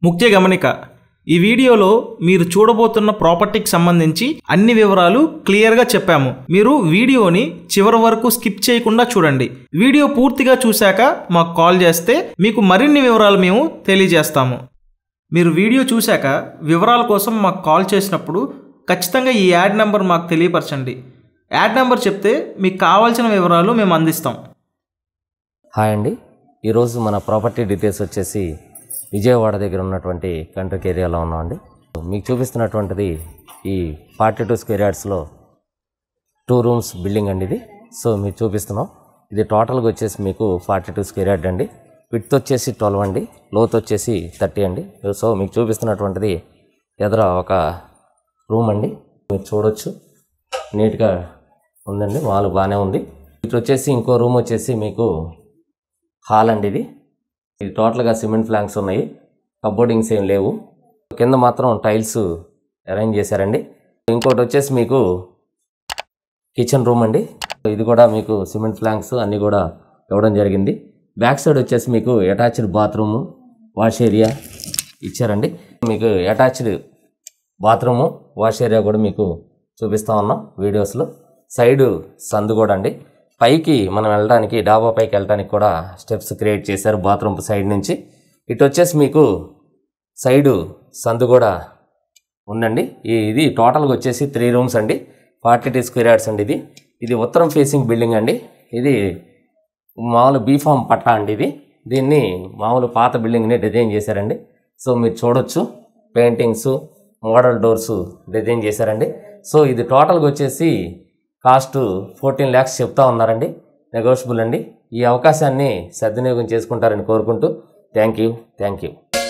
ముఖ్య గమనిక ఈ వీడియోలో మీరు చూడబోతున్న ప్రాపర్టీకి సంబంధించి అన్ని వివరాలు క్లియర్గా చెప్పాము మీరు వీడియోని చివరి వరకు స్కిప్ చేయకుండా చూడండి వీడియో పూర్తిగా చూశాక మాకు కాల్ చేస్తే మీకు మరిన్ని వివరాలు మేము తెలియజేస్తాము మీరు వీడియో చూశాక వివరాల కోసం మాకు కాల్ చేసినప్పుడు ఖచ్చితంగా ఈ యాడ్ నెంబర్ మాకు తెలియపరచండి యాడ్ నెంబర్ చెప్తే మీకు కావాల్సిన వివరాలు మేము అందిస్తాం హాయ్ అండి ఈరోజు మన ప్రాపర్టీ డీటెయిల్స్ వచ్చేసి విజయవాడ దగ్గర ఉన్నటువంటి కంట్రిక్ ఏరియాలో ఉన్నామండి మీకు చూపిస్తున్నటువంటిది ఈ ఫార్టీ టూ స్క్వేర్ యార్డ్స్లో టూ రూమ్స్ బిల్డింగ్ అండి ఇది సో మీకు చూపిస్తున్నాం ఇది టోటల్గా వచ్చేసి మీకు ఫార్టీ టూ స్క్వేర్ యార్డ్ అండి విడ్త్ వచ్చేసి ట్వెల్వ్ అండి లోత్ వచ్చేసి థర్టీ అండి సో మీకు చూపిస్తున్నటువంటిది ఎదుర ఒక రూమ్ అండి మీరు చూడొచ్చు నీట్గా ఉందండి వాల్ బాగానే ఉంది ఇటు వచ్చేసి ఇంకో రూమ్ వచ్చేసి మీకు హాల్ అండి ఇది ఇది టోటల్గా సిమెంట్ ఫ్లాంక్స్ ఉన్నాయి కబోర్డింగ్స్ ఏం లేవు కింద మాత్రం టైల్స్ అరేంజ్ చేశారండి ఇంకోటి వచ్చేసి మీకు కిచెన్ రూమ్ అండి ఇది కూడా మీకు సిమెంట్ ఫ్లాంక్స్ అన్నీ కూడా ఇవ్వడం జరిగింది బ్యాక్ సైడ్ వచ్చేసి మీకు అటాచ్డ్ బాత్రూము వాష్ ఏరియా ఇచ్చారండి మీకు అటాచ్డ్ బాత్రూము వాష్ ఏరియా కూడా మీకు చూపిస్తా ఉన్నాం వీడియోస్లో సైడ్ సందు కూడా అండి పైకి మనం వెళ్ళడానికి డాబా పైకి వెళ్ళడానికి కూడా స్టెప్స్ క్రియేట్ చేశారు బాత్రూమ్ సైడ్ నుంచి ఇటు వచ్చేసి మీకు సైడు సందు కూడా ఉందండి ఈ ఇది టోటల్గా వచ్చేసి త్రీ రూమ్స్ అండి ఫార్టీ టూ స్క్వేర్ యార్డ్స్ అండి ఇది ఇది ఉత్తరం ఫేసింగ్ బిల్డింగ్ అండి ఇది మామూలు బీఫామ్ పట్టా అండి ఇది దీన్ని మామూలు పాత బిల్డింగ్ని డిజైన్ చేశారండి సో మీరు చూడొచ్చు పెయింటింగ్స్ మోడల్ డోర్స్ డిజైన్ చేశారండి సో ఇది టోటల్గా వచ్చేసి కాస్ట్ ఫోర్టీన్ ల్యాక్స్ చెప్తా ఉన్నారండి నెగోషియబుల్ అండి ఈ అవకాశాన్ని సద్వినియోగం చేసుకుంటారని కోరుకుంటూ థ్యాంక్ యూ థ్యాంక్ యూ